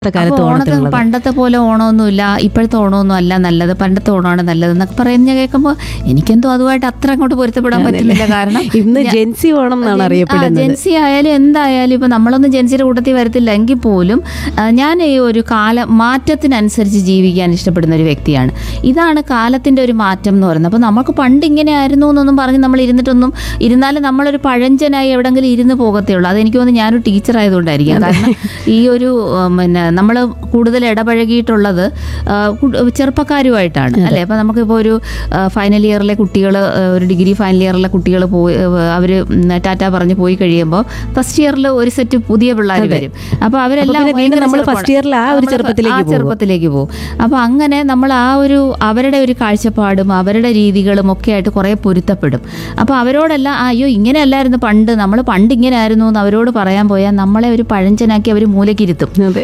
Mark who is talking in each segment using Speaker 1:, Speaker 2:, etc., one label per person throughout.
Speaker 1: ഇന്നത്തെ കാലത്ത്
Speaker 2: അപ്പൊ ഓണത്തിന്
Speaker 1: ഓണത്തിനുള്ളത്
Speaker 2: പണ്ടത്തെ പോലെ ഓണമൊന്നുമില്ല ഇപ്പോഴത്തെ ഓണമൊന്നും അല്ല നല്ലത് പണ്ടത്തെ ഓണമാണ് നല്ലത് എന്നൊക്കെ പറയുന്ന കേൾക്കുമ്പോൾ എനിക്കെന്തോ അതുമായിട്ട് അത്ര അങ്ങോട്ട് പൊരുത്തപ്പെടാൻ പറ്റുന്നില്ല കാരണം
Speaker 1: ഇന്ന് ജെൻസി ഓണം എന്നാണ് അറിയപ്പെടുന്നത്
Speaker 2: ജെൻസി ആയാലും എന്തായാലും ഇപ്പൊ നമ്മളൊന്നും ജെൻസിയുടെ കൂട്ടത്തിൽ വരത്തില്ല എങ്കിൽ പോലും ആ, ഞാൻ ഈ ഒരു കാല മാറ്റത്തിനനുസരിച്ച് ജീവിക്കാൻ ഇഷ്ടപ്പെടുന്ന ഒരു വ്യക്തിയാണ് ഇതാണ് കാലത്തിന്റെ ഒരു മാറ്റം എന്ന് പറയുന്നത് അപ്പൊ നമുക്ക് പണ്ട് ഇങ്ങനെ ആയിരുന്നു എന്നൊന്നും പറഞ്ഞ് നമ്മൾ ഇരുന്നിട്ടൊന്നും ഇരുന്നാലും നമ്മളൊരു പഴഞ്ചനായി എവിടെങ്കിലും ഇരുന്ന് പോകത്തേ ഉള്ളൂ അതെനിക്ക് തോന്നുന്നു ഞാനൊരു ടീച്ചർ ആയതുകൊണ്ടായിരിക്കും കാരണം ഈ ഒരു ആ, പിന്നെ നമ്മൾ കൂടുതൽ ഇടപഴകിയിട്ടുള്ളത് ആ, കു- ചെറുപ്പക്കാരുമായിട്ടാണ് അല്ലേ അപ്പം നമുക്കിപ്പോൾ ഒരു ഫൈനൽ ഇയറിലെ കുട്ടികൾ ഒരു ഡിഗ്രി ഫൈനൽ ഇയറിലെ കുട്ടികൾ പോയി അവർ ടാറ്റ പറഞ്ഞ് പോയി കഴിയുമ്പോൾ ഫസ്റ്റ് ഇയറിൽ ഒരു സെറ്റ് പുതിയ പിള്ളേർ വരും അപ്പോൾ അവരെല്ലാം
Speaker 1: പിന്നെ വീണ്ടും
Speaker 2: ഭയങ്കര
Speaker 1: നമ്മൾ
Speaker 2: ചെറുപ്പമാണ്.
Speaker 1: first year ൽ ആ ഒരു
Speaker 2: നമ്മള്
Speaker 1: ചെറുപ്പത്തിലേക്ക്
Speaker 2: ആ
Speaker 1: പോകും.
Speaker 2: ചെറുപ്പത്തിലേക്ക് പോകും അപ്പോൾ അങ്ങനെ നമ്മൾ ആ ഒരു അവരുടെ ഒരു കാഴ്ചപ്പാടും അവരുടെ രീതികളും ഒക്കെ ആയിട്ട് കുറേ പൊരുത്തപ്പെടും അപ്പോൾ അവരോടെല്ലാം "ആ, അയ്യോ ഇങ്ങനെ അല്ലായിരുന്നു പണ്ട് നമ്മൾ പണ്ട് ഇങ്ങനെ ആയിരുന്നു എന്ന് അവരോട് പറയാൻ പോയാൽ നമ്മളെ ഒരു പഴഞ്ചനാക്കി അവർ മൂലക്കിരുത്തും
Speaker 1: അതെ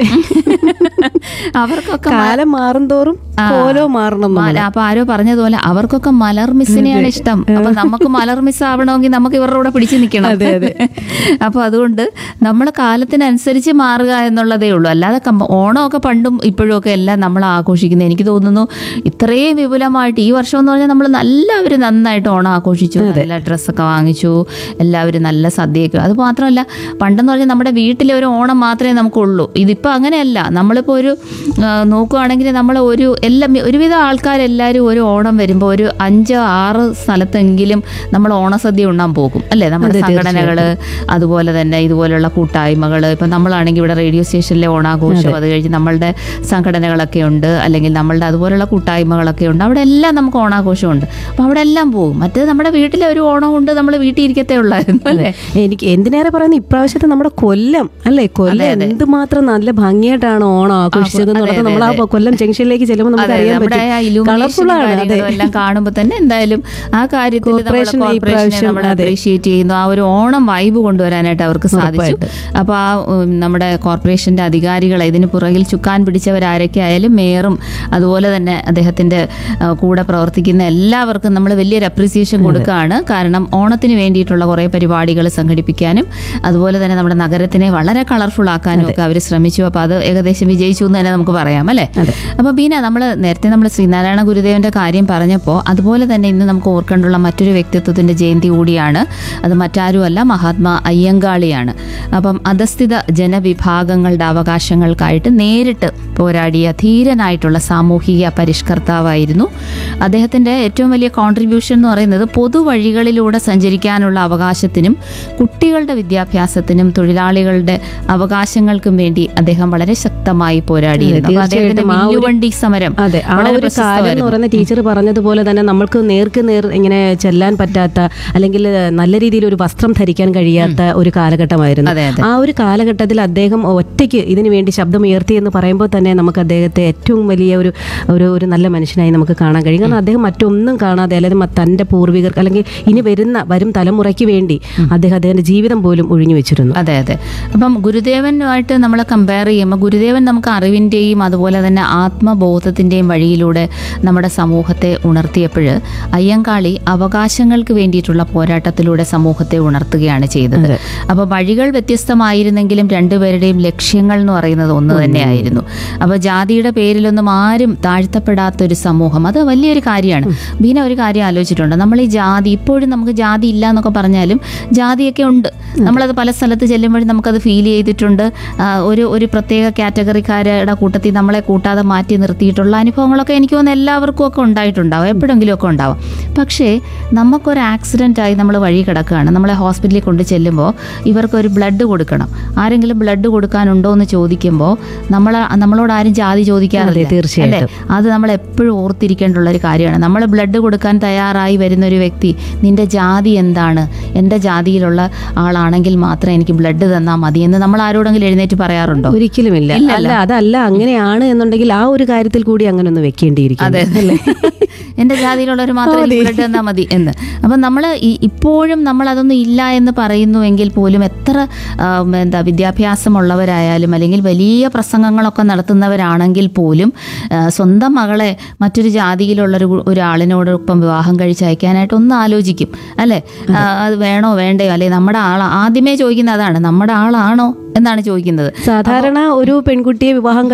Speaker 2: അവർക്കൊക്കെ
Speaker 1: കാലം മാറുംതോറും ഓരോ മാറണം നമ്മള്.
Speaker 2: മല- അപ്പൊ ആരോ പറഞ്ഞതുപോലെ അവർക്കൊക്കെ മലർ മിസ്സിനെയാണ് ഇഷ്ടം അപ്പൊ നമുക്ക് മലർ മിസ് ആവണമെങ്കിൽ നമുക്ക് ഇവരുടെ കൂടെ പിടിച്ചു നിൽക്കണം
Speaker 1: അതെ, അതെ.
Speaker 2: അപ്പൊ അതുകൊണ്ട് നമ്മൾ കാലത്തിനനുസരിച്ച് മാറുക എന്നുള്ളതേ ഉള്ളൂ അല്ലാതെ കമ്പ- ഓണമൊക്കെ പണ്ടും ഇപ്പോഴും ഒക്കെ എല്ലാം നമ്മൾ ആഘോഷിക്കുന്നത് എനിക്ക് തോന്നുന്നു ഇത്രയും വിപുലമായിട്ട് ഈ വർഷം എന്ന് പറഞ്ഞാൽ നമ്മൾ എല്ലാവരും നന്നായിട്ട് ഓണം ആഘോഷിച്ചു നല്ല ഡ്രസ്സൊക്കെ വാങ്ങിച്ചു എല്ലാവരും നല്ല സദ്യയൊക്കെ അത് മാത്രമല്ല പണ്ടെന്ന് പറഞ്ഞാൽ നമ്മുടെ വീട്ടിലെ ഒരു ഓണം മാത്രമേ നമുക്കുള്ളൂ ഇതിപ്പോൾ അങ്ങനെയല്ല നമ്മളിപ്പോൾ ഒരു ആ, നോക്കുകയാണെങ്കിൽ നമ്മൾ ഒരു എല്ലാം ഒരുവിധം ആൾക്കാരെല്ലാവരും ഒരു ഓണം വരുമ്പോൾ ഒരു അഞ്ച് ആറ് സ്ഥലത്തെങ്കിലും നമ്മൾ ഓണസദ്യ ഉണ്ണാൻ പോകും അല്ലേ നമ്മുടെ സംഘടനകൾ അതുപോലെ തന്നെ ഇതുപോലുള്ള കൂട്ടായ്മകൾ ഇപ്പം നമ്മളാണെങ്കിൽ ഇവിടെ റേഡിയോ സ്റ്റേഷനിലെ ഓണാഘോഷം അത് കഴിഞ്ഞ് നമ്മളുടെ സംഘടനകളൊക്കെ ഉണ്ട് അല്ലെങ്കിൽ നമ്മളുടെ അതുപോലുള്ള കൂട്ടായ്മകളൊക്കെ ഉണ്ട് അവിടെ എല്ലാം നമുക്ക് ഓണാഘോഷമുണ്ട് അപ്പോൾ അവിടെ എല്ലാം പോകും മറ്റേത് നമ്മുടെ വീട്ടിലെ ഒരു ഓണം ഉണ്ട് നമ്മൾ വീട്ടിൽ ഇരിക്കത്തേ ഉള്ളായിരുന്നു അല്ലേ
Speaker 1: എനിക്ക് എന്തിനേറെ പറയുന്നത് ഇപ്രാവശ്യത്തെ നമ്മുടെ കൊല്ലം അല്ലേ കൊല്ലം എന്തുമാത്രം നല്ല ഭംഗിയായിട്ടാണ് ഓണം ആഘോഷിച്ചത് എന്നുള്ളത് നമ്മൾ ആ കൊല്ലം ജംഗ്ഷനിലേക്ക് ചെല്ലുമ്പോൾ നമുക്ക്
Speaker 2: അതെ,
Speaker 1: അറിയാൻ
Speaker 2: നമ്മുടെ ആ
Speaker 1: പറ്റും
Speaker 2: illumination
Speaker 1: കളർഫുൾ ആണ് അതെ
Speaker 2: കാര്യങ്ങളും എല്ലാം കാണുമ്പോൾ തന്നെ എന്തായാലും ആ കാര്യത്തിൽ
Speaker 1: Corporation ഈ പ്രാവശ്യം,
Speaker 2: നമ്മൾ
Speaker 1: അതെ.
Speaker 2: അപ്രീഷിയേറ്റ് ചെയ്യുന്നു ആ ഒരു ഓണം വൈബ് കൊണ്ടുവരാനായിട്ട് അവർക്ക് സാധിച്ചു അപ്പോൾ ആ ഉം, നമ്മുടെ കോർപ്പറേഷന്റെ അധികാരികൾ ഇതിന് പുറകിൽ ചുക്കാൻ പിടിച്ചവരാരൊക്കെ ആയാലും മേയറും അതുപോലെ തന്നെ അദ്ദേഹത്തിന്റെ ആ, കൂടെ പ്രവർത്തിക്കുന്ന എല്ലാവർക്കും നമ്മൾ വലിയൊരു അപ്രീസിയേഷൻ കൊടുക്കുകയാണ് കാരണം ഓണത്തിന് വേണ്ടിയിട്ടുള്ള കുറേ പരിപാടികൾ സംഘടിപ്പിക്കാനും അതുപോലെ തന്നെ നമ്മുടെ നഗരത്തിനെ വളരെ കളർഫുൾ ആക്കാനും ഒക്കെ അവർ ശ്രമിച്ചു അപ്പോൾ അത് ഏകദേശം വിജയിച്ചു എന്ന് തന്നെ നമുക്ക് പറയാം അല്ലേ അപ്പോൾ ബീന നമ്മൾ നേരത്തെ നമ്മൾ ശ്രീനാരായണ ഗുരുദേവന്റെ കാര്യം പറഞ്ഞപ്പോൾ അതുപോലെ തന്നെ ഇന്ന് നമുക്ക് ഓർക്കേണ്ടുള്ള മറ്റൊരു വ്യക്തിത്വത്തിന്റെ ജയന്തി കൂടിയാണ് അത് മറ്റാരുമല്ല മഹാത്മാ അയ്യങ്കാളിയാണ് അപ്പം അധസ്ഥിത ജനവിഭാഗങ്ങളുടെ അവകാശങ്ങൾക്കായിട്ട് നേരിട്ട് പോരാടിയ ധീരനായിട്ടുള്ള സാമൂഹിക പരിഷ്കർത്താവായിരുന്നു അദ്ദേഹത്തിന്റെ ഏറ്റവും വലിയ കോൺട്രിബ്യൂഷൻ എന്ന് പറയുന്നത് പൊതുവഴികളിലൂടെ സഞ്ചരിക്കാനുള്ള അവകാശത്തിനും കുട്ടികളുടെ വിദ്യാഭ്യാസത്തിനും തൊഴിലാളികളുടെ അവകാശങ്ങൾക്കും വേണ്ടി അദ്ദേഹം വളരെ ശക്തമായി പോരാടിയിരുന്നു അപ്പോൾ അദ്ദേഹത്തിന്റെ
Speaker 1: തീർച്ചയായിട്ടും ആ ഒരു-
Speaker 2: മില്ലുവണ്ടി സമരം
Speaker 1: അതെ ആ
Speaker 2: വളരെ
Speaker 1: ഒരു കാലം എന്ന്
Speaker 2: പ്രശസ്തമായിരുന്നു.
Speaker 1: പറയുന്ന ടീച്ചർ പറഞ്ഞതുപോലെ തന്നെ നമ്മൾക്ക് നേർക്ക് നേർ ഇങ്ങനെ ചെല്ലാൻ പറ്റാത്ത അല്ലെങ്കിൽ നല്ല രീതിയിൽ ഒരു വസ്ത്രം ധരിക്കാൻ കഴിയാത്ത ഒരു കാലഘട്ടമായിരുന്നു
Speaker 2: അതെ അതെ
Speaker 1: ആ ഒരു കാലഘട്ടത്തിൽ അദ്ദേഹം ഒറ്റയ്ക്ക് ഇതിനു വേണ്ടി ശബ്ദം ഉയർത്തി എന്ന് പറയുമ്പോൾ തന്നെ നമുക്ക് അദ്ദേഹത്തെ ഏറ്റവും വലിയ ഒരു ഒരു ഒരു നല്ല മനുഷ്യനായി നമുക്ക് കാണാൻ കഴിയും കാരണം അദ്ദേഹം മറ്റൊന്നും കാണാതെ അല്ലെങ്കിൽ മ- തൻ്റെ പൂർവികർക്ക് അല്ലെങ്കിൽ ഇനി വരുന്ന വരും തലമുറയ്ക്ക് വേണ്ടി അദ്ദേഹം അദ്ദേഹത്തിന്റെ ജീവിതം പോലും ഒഴിഞ്ഞു വെച്ചിരുന്നു
Speaker 2: അതെ അതെ അപ്പം ഗുരുദേവനുമായിട്ട് നമ്മൾ കമ്പയർ ചെയ്യുമ്പോൾ ഗുരുദേവൻ നമുക്ക് അറിവിൻ്റെയും അതുപോലെ തന്നെ ആത്മബോധത്തിൻ്റെയും വഴിയിലൂടെ നമ്മുടെ സമൂഹത്തെ ഉണർത്തിയപ്പോൾ അയ്യങ്കാളി അവകാശങ്ങൾക്ക് വേണ്ടിയിട്ടുള്ള പോരാട്ടത്തിലൂടെ സമൂഹത്തെ ഉണർത്തുകയാണ് ചെയ്തത് അപ്പോൾ വഴികൾ വ്യത്യസ്തമായിരുന്നെങ്കിലും രണ്ടുപേരുടെയും ലക്ഷ്യങ്ങൾ എന്ന് പറയുന്നത് ഒന്ന് തന്നെയായിരുന്നു അപ്പോൾ ജാതിയുടെ പേരിലൊന്നും ആരും താഴ്ത്തപ്പെടാത്തൊരു സമൂഹം അത് വലിയൊരു കാര്യമാണ് ബീന ഒരു കാര്യം ആലോചിച്ചിട്ടുണ്ട് നമ്മൾ ഈ ജാതി ഇപ്പോഴും നമുക്ക് ജാതി ഇല്ല എന്നൊക്കെ പറഞ്ഞാലും ജാതിയൊക്കെ ഉണ്ട് നമ്മളത് പല സ്ഥലത്ത് ചെല്ലുമ്പോഴും നമുക്കത് ഫീൽ ചെയ്തിട്ടുണ്ട് ആ, ഒരു ഒരു പ്രത്യേക കാറ്റഗറിക്കാരുടെ കൂട്ടത്തിൽ നമ്മളെ കൂട്ടാതെ മാറ്റി നിർത്തിയിട്ടുള്ള അനുഭവങ്ങളൊക്കെ എനിക്ക് തോന്നുന്നു എല്ലാവർക്കും ഒക്കെ ഉണ്ടായിട്ടുണ്ടാവും എപ്പോഴെങ്കിലും ഒക്കെ ഉണ്ടാവും പക്ഷേ നമുക്കൊരു ആക്സിഡൻ്റ് ആയി നമ്മൾ വഴി കിടക്കുകയാണ് നമ്മളെ ഹോസ്പിറ്റലിൽ കൊണ്ട് ചെല്ലുമ്പോൾ ഇവർക്കൊരു ബ്ലഡ് കൊടുക്കണം ആരെങ്കിലും ബ്ലഡ് കൊടുക്കാനുണ്ടോ എന്ന് ചോദിക്കുമ്പോൾ നമ്മൾ നമ്മളോട് ആരും ജാതി ചോദിക്കാറില്ല
Speaker 1: അതെ, തീർച്ചയായിട്ടും.
Speaker 2: അല്ലേ അത് നമ്മൾ എപ്പോഴും ഓർത്തിരിക്കേണ്ടുള്ള ഒരു കാര്യമാണ് നമ്മൾ ബ്ലഡ് കൊടുക്കാൻ തയ്യാറായി വരുന്ന ഒരു വ്യക്തി നിന്റെ ജാതി എന്താണ് എൻ്റെ ജാതിയിലുള്ള ആളാണെങ്കിൽ മാത്രം എനിക്ക് ബ്ലഡ് തന്നാൽ മതി എന്ന് നമ്മൾ ആരോടെങ്കിലും എഴുന്നേറ്റ് പറയാറുണ്ടോ
Speaker 1: ഒരിക്കലുമില്ല അല്ല അതല്ല അങ്ങനെയാണ് എന്നുണ്ടെങ്കിൽ ആ ഒരു കാര്യത്തിൽ കൂടി അങ്ങനെ ഒന്ന് വെക്കേണ്ടിയിരിക്കും
Speaker 2: അതെ അല്ലേ എൻ്റെ ജാതിയിലുള്ളവർ മാത്രം എനിക്ക് ബ്ലഡ് തന്നാൽ മതി എന്ന് അപ്പം നമ്മൾ ഇപ്പോഴും നമ്മൾ അതൊന്നും ഇല്ല എന്ന് പറയുന്നുവെങ്കിൽ പോലും എത്ര ആ, എന്താ വിദ്യാഭ്യാസമുള്ളവരായാലും അല്ലെങ്കിൽ വലിയ പ്രസംഗങ്ങളൊക്കെ നടത്തുന്നവരാണെങ്കിൽ പോലും ആ, സ്വന്തം മകളെ മറ്റൊരു ജാതിയിലുള്ളൊരു ഒരാളിനോടൊപ്പം വിവാഹം കഴിച്ച് അയക്കാനായിട്ട് ഒന്ന് ആലോചിക്കും അല്ലേ ആ, അത് വേണോ വേണ്ടയോ അല്ലെ നമ്മുടെ ആൾ ആദ്യമേ ചോദിക്കുന്ന അതാണ് നമ്മുടെ ആളാണോ എന്നാണ് ചോദിക്കുന്നത്
Speaker 1: സാധാരണ ഒരു പെൺകുട്ടിയെ വിവാഹം